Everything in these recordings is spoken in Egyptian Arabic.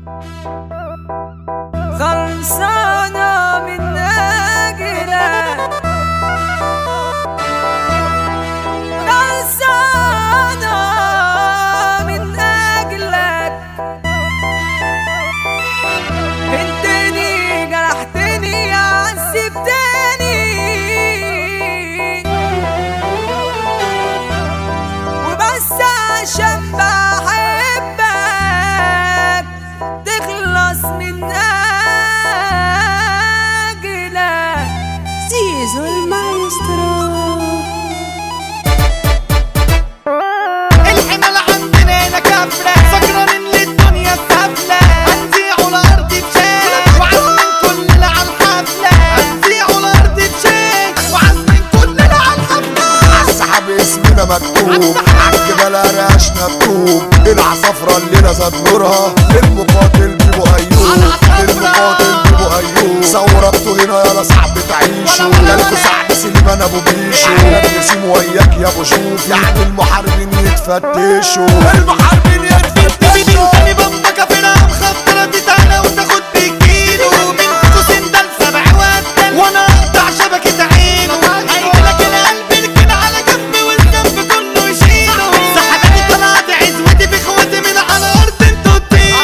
خلصانة من أجلك خلصانة من أجلك انتني جرحتني عذبتني وبس عشان بحبك تخلص من أجلك زيزو المايسترو الحمل عندنا هنا كفرة فاكرة ان الدنيا سافلة هنزيعوا الارض بشيء وعازمين كلنا على الحفلة هنزيعوا الارض بشيء وعازمين كلنا على الحفلة عالسحاب اسمنا مكتوب عالجبال راشنا الطوب العصافرة الليلة زاد نورها المقاتل بيبو ايوب المقاتل بيبو ايوب ثورته هنا يا صاحبي تعيشوا جالكوا سعد سليمان ابو بيشو نسيم وياك يا ابو شوف يعني المحاربين يتفتشوا المحاربين يتفتشوا تاني بمبكة فينا مخطرة تتعالى وتاخد بالكيلو من قوسين ده لسبع وقتل وانا اقطع شبكة عينه هيجيلك القلب الكده على جنب والذنب كله يشيله سحبتي طلعت عزوتي في اخواتي من على الارض انتوا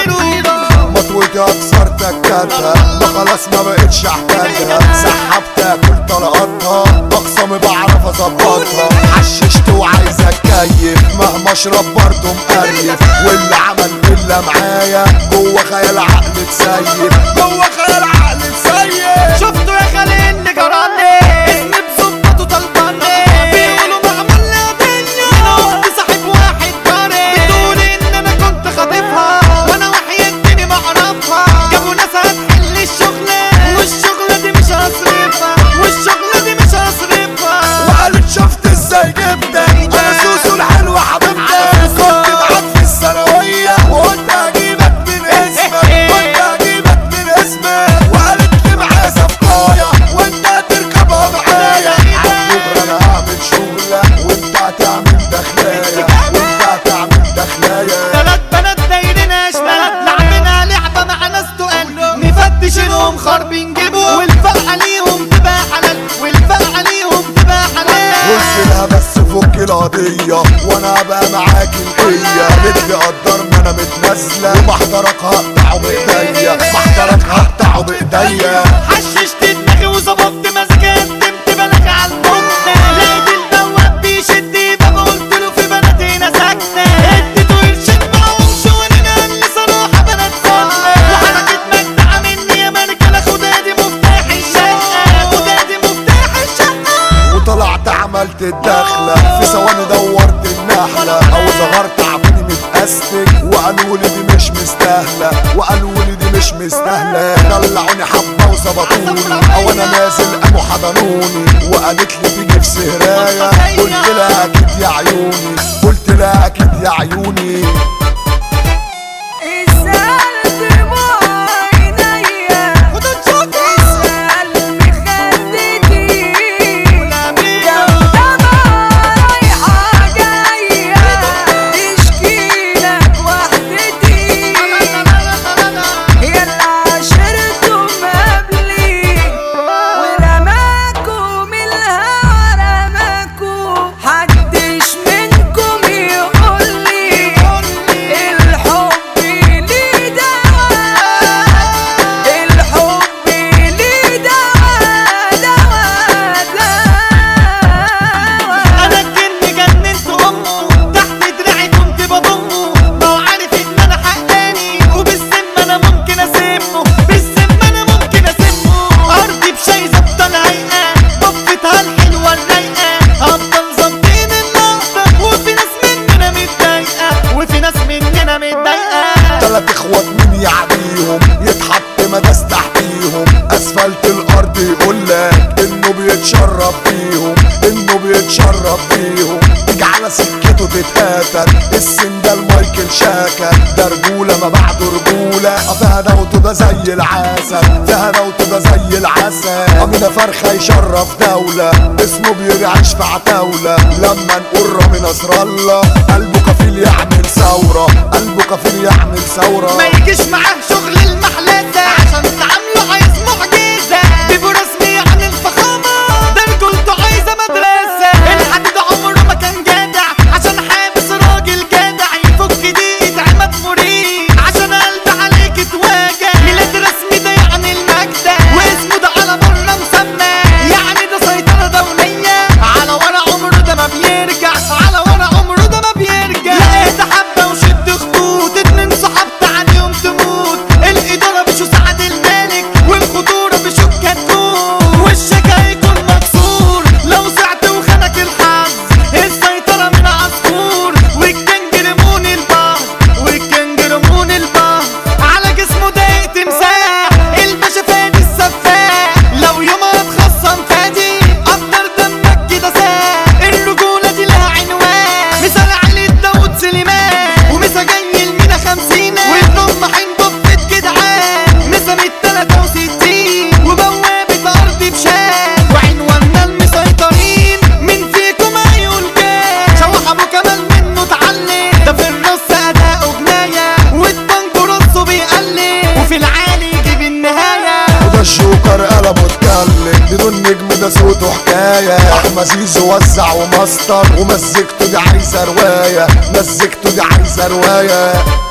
تطيروا مطوتي اكسرت الكاتها ما خلاص ما بقتش احتاجها سحبت كل طلقاتها اقسم بعرف اظبطها حششت وعايز اتكيف مهما اشرب برضه مقرف واللي عمل الا معايا جوه خيال عقل تسيب جوه خيال عقل تسيب شفتوا يا خالي اللي جرالي اسمي بظبط وطلباني بيقولوا معمول لي قضية انا اخت صاحب واحد جاري بتقول ان انا كنت خاطفها وانا وحياتني ما اعرفها جابوا ناس هتحل الشغلة والشغلة دي مش هصرفها والشغلة دي مش هصرفها وقالت شفت ازاي جبتك انا سوسو الحلوة حبيبتك كنت معاك في الثانوية وقلت اجيبك من اسمك قلت اجيبك من اسمك وقالت لي معايا صفقاية وانت هتركبها معايا عالكبر انا هعمل شغلة وانت هتعمل دخلاية وانت هتعمل دخلاية تلات بنات دايرين اشمال لعبنا لعبة مع ناس تقال نفتش لهم خربين جيبوا والفقعة ليهم تبقى حلال والفقعة ليهم تبقى حلال قلت لها بس فك القضية وانا ابقى معاك القية بدي اقدر ما انا متنازلة ومحضرك هقطعه بايديا محضرك هقطعه بايديا حششت دماغي وظبطت مزاجي قدمت بلاغ على المنى لقيت البواب بيشد بابا قلت له في بنات هنا ساكنة اديته قرشين معهمش وانا قال لي صراحة بنات سنة وحركة مجدعة مني يا ملكة خدها دي مفتاح الشقة خدها دي مفتاح الشقة وطلعت عملت الدخلة في ثواني دورت النحلة او ظهرت عبوني متأستك وقالوا لي دي مش مستاهلة وقالوا لي دي مش مستاهلة طلعوني حبة وظبطوني او انا نازل قاموا حضنوني وقالت لي تيجي في سهراية قلت لها اكيد يا عيوني قلت لها اكيد يا عيوني اسأل دموع عينيا اسأل مخدتي جنبها رايحة جاية تشكيلك وحدتي يلا عشرتم قبلي ورماكوا من الهوا رماكوا حدش منكم يقولي الحب ليه دواء الحب ليه دواء دواء دواء انا الجن جننت امه تحت دراعي كنت بضمه ما هو عارف ان انا حقاني وبالسم انا ممكن اسمه بالسم انا ممكن اسمه ارضي بشاي ظبطه الهيئه ضفتها الحلوه الرايقه افضل ظابطين النقطه وفي ناس مننا متضايقه وفي ناس مننا متضايقه تلات اخوات مين يعديهم يتحط مداس تحتيهم اسفلت الارض يقولك انه بيتشرب فيهم انه بيتشرب فيهم تيجي على سكته تتقاتل السن ده المايكل شاكا ده رجوله ما بعده رجوله فيها دوته ده زي العسل فيها دوته ده زي العسل امينه فرخه يشرف دوله اسمه بيرعش في عتاوله لما نقول رامي نصر الله قلبه كفيل يعمل ثوره قلبه كفيل يعمل ثوره ما يجيش معاه شغل في العالي يجيب النهاية وده الجوكر قلبه اتكلم بدون نجم ده صوته حكاية احمد زيزو وزع ومسطر ومزجته دي عايزة رواية مزجته دي عايزة رواية